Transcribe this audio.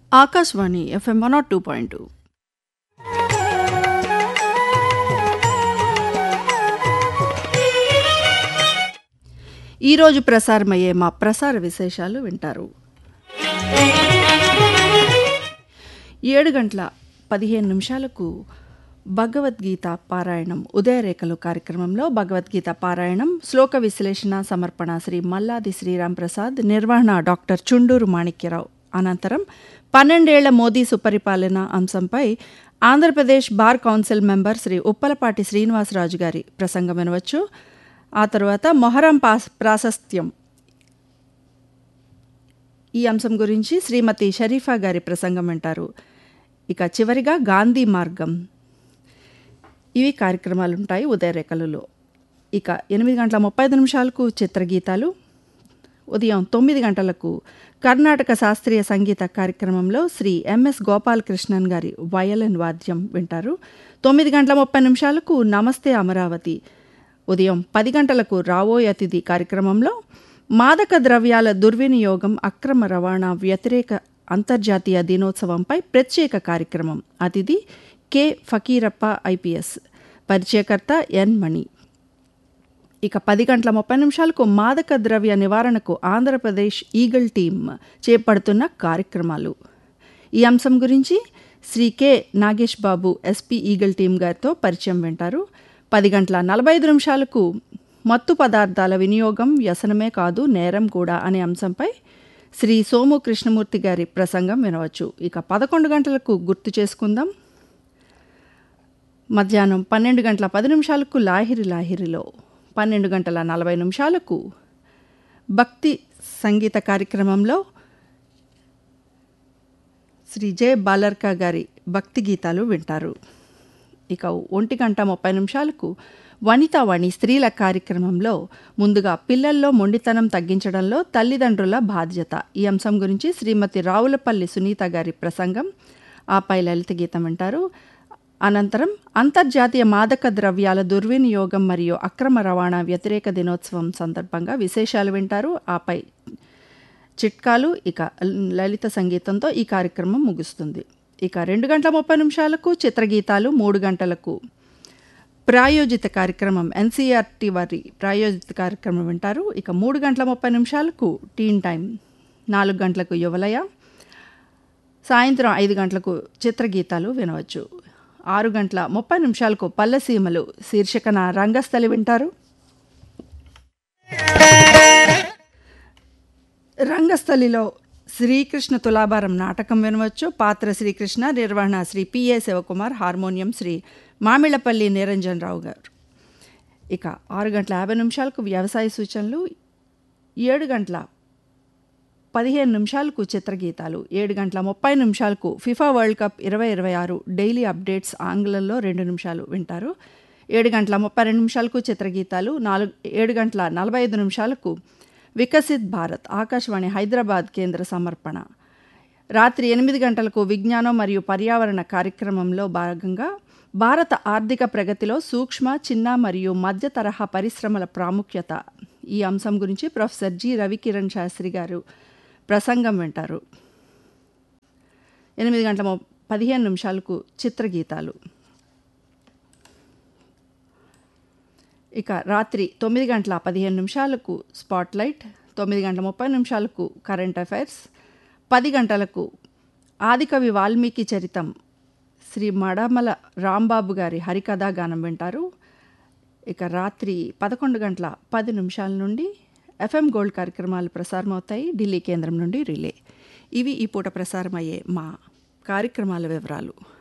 Akashvani FM one naught two point two ఈరోజు ప్రసారమయ్యే మా ప్రసార విశేషాలు వింటారు ఏడు గంటల పదిహేను నిమిషాలకు భగవద్గీత పారాయణం ఉదయరేఖలు కార్యక్రమంలో భగవద్గీత పారాయణం శ్లోక విశ్లేషణ సమర్పణ శ్రీ మల్లాది శ్రీరామ్ ప్రసాద్ నిర్వహణ డాక్టర్ చుండూరు మాణిక్యరావు అనంతరం పన్నెండేళ్ల మోదీ సుపరిపాలన అంశంపై Andhra Pradesh bar council member Shri Uppalapati Srinivasaraju గారి ప్రసంగం వినవచ్చు ఆ తర్వాత మొహరం పాస్ ప్రాశస్త్యం ఈ అంశం గురించి శ్రీమతి షరీఫా గారి ప్రసంగం వింటారు ఇక చివరిగా గాంధీ మార్గం ఇవి కార్యక్రమాలు ఉంటాయి ఉదయరేఖలలో ఇక ఎనిమిది గంటల ముప్పై ఐదు నిమిషాలకు చిత్రగీతాలు ఉదయం తొమ్మిది గంటలకు కర్ణాటక శాస్త్రీయ సంగీత కార్యక్రమంలో శ్రీ ఎంఎస్ గోపాలకృష్ణన్ గారి వయలిన్ వాద్యం వింటారు తొమ్మిది గంటల ముప్పై నిమిషాలకు నమస్తే అమరావతి ఉదయం పది గంటలకు రావోయ్ అతిథి కార్యక్రమంలో మాదక ద్రవ్యాల దుర్వినియోగం అక్రమ రవాణా వ్యతిరేక అంతర్జాతీయ దినోత్సవంపై ప్రత్యేక కార్యక్రమం అతిథి కె ఫకీరప్ప ఐపీఎస్ పరిచయకర్త ఎన్ మణి ఇక పది గంటల ముప్పై నిమిషాలకు మాదక ద్రవ్య నివారణకు ఆంధ్రప్రదేశ్ ఈగల్ టీం చేపడుతున్న కార్యక్రమాలు ఈ అంశం గురించి Shri K Nagesh Babu SP eagle team గారితో పరిచయం వింటారు పది గంటల నలభై ఐదు నిమిషాలకు మత్తు పదార్థాల వినియోగం వ్యసనమే కాదు నేరం కూడా అనే అంశంపై శ్రీ సోము కృష్ణమూర్తి గారి ప్రసంగం వినవచ్చు ఇక పదకొండు గంటలకు గుర్తు చేసుకుందాం మధ్యాహ్నం పన్నెండు గంటల పది నిమిషాలకు లాహిరి లాహిరిలో పన్నెండు గంటల నలభై నిమిషాలకు భక్తి సంగీత కార్యక్రమంలో శ్రీ జె బాలర్కా గారి భక్తి గీతాలు వింటారు ఇక ఒంటి గంట ముప్పై నిమిషాలకు వనితావాణి స్త్రీల కార్యక్రమంలో ముందుగా పిల్లల్లో మొండితనం తగ్గించడంలో తల్లిదండ్రుల బాధ్యత ఈ అంశం గురించి శ్రీమతి రావులపల్లి సునీత గారి ప్రసంగం ఆపై లలిత గీతం వింటారు అనంతరం అంతర్జాతీయ మాదక ద్రవ్యాల దుర్వినియోగం మరియు అక్రమ రవాణా వ్యతిరేక దినోత్సవం సందర్భంగా విశేషాలు వింటారు ఆపై చిట్కాలు ఇక లలిత సంగీతంతో ఈ కార్యక్రమం ముగుస్తుంది ఇక రెండు గంటల ముప్పై నిమిషాలకు చిత్రగీతాలు మూడు గంటలకు ప్రాయోజిత కార్యక్రమం ఎన్సీఆర్టీ వారి ప్రాయోజిత కార్యక్రమం వింటారు ఇక మూడు గంటల ముప్పై నిమిషాలకు టీన్ టైం నాలుగు గంటలకు యువలయ సాయంత్రం ఐదు గంటలకు చిత్రగీతాలు వినవచ్చు ఆరు గంటల ముప్పై నిమిషాలకు పల్లెసీమలు శీర్షికన రంగస్థలి వింటారు రంగస్థలిలో శ్రీకృష్ణ తులాభారం నాటకం వినవచ్చు పాత్ర శ్రీకృష్ణ నిర్వహణ శ్రీ పిఏ శివకుమార్ హార్మోనియం శ్రీ మామిళ్లపల్లి నిరంజన్ రావు గారు ఇక ఆరు గంటల యాభై నిమిషాలకు వ్యవసాయ సూచనలు ఏడు గంటల పదిహేను నిమిషాలకు చిత్రగీతాలు ఏడు గంటల ముప్పై నిమిషాలకు ఫిఫా వరల్డ్ కప్ ఇరవై ఇరవై ఆరు డైలీ అప్డేట్స్ ఆంగ్లంలో రెండు నిమిషాలు వింటారు ఏడు గంటల ముప్పై రెండు నిమిషాలకు చిత్రగీతాలు నాలుగు ఏడు గంటల నలభై ఐదు నిమిషాలకు వికసిత్ భారత్ ఆకాశవాణి హైదరాబాద్ కేంద్ర సమర్పణ రాత్రి ఎనిమిది గంటలకు విజ్ఞానం మరియు పర్యావరణ కార్యక్రమంలో భాగంగా భారత ఆర్థిక ప్రగతిలో సూక్ష్మ చిన్న మరియు మధ్య తరహా పరిశ్రమల ప్రాముఖ్యత ఈ అంశం గురించి ప్రొఫెసర్ జి రవికిరణ్ శాస్త్రి గారు ప్రసంగం వింటారు ఎనిమిది గంటల పదిహేను నిమిషాలకు చిత్రగీతాలు ఇక రాత్రి తొమ్మిది గంటల పదిహేను నిమిషాలకు స్పాట్లైట్ తొమ్మిది గంటల ముప్పై నిమిషాలకు కరెంట్ అఫైర్స్ పది గంటలకు ఆదికవి వాల్మీకి చరితం శ్రీ మడమల రాంబాబు గారి హరికథా గానం వింటారు ఇక రాత్రి పదకొండు గంటల పది నిమిషాల నుండి ఎఫ్ఎం గోల్డ్ కార్యక్రమాలు ప్రసారమవుతాయి ఢిల్లీ కేంద్రం నుండి రిలే ఇవి ఈ పూట ప్రసారమయ్యే మా కార్యక్రమాల వివరాలు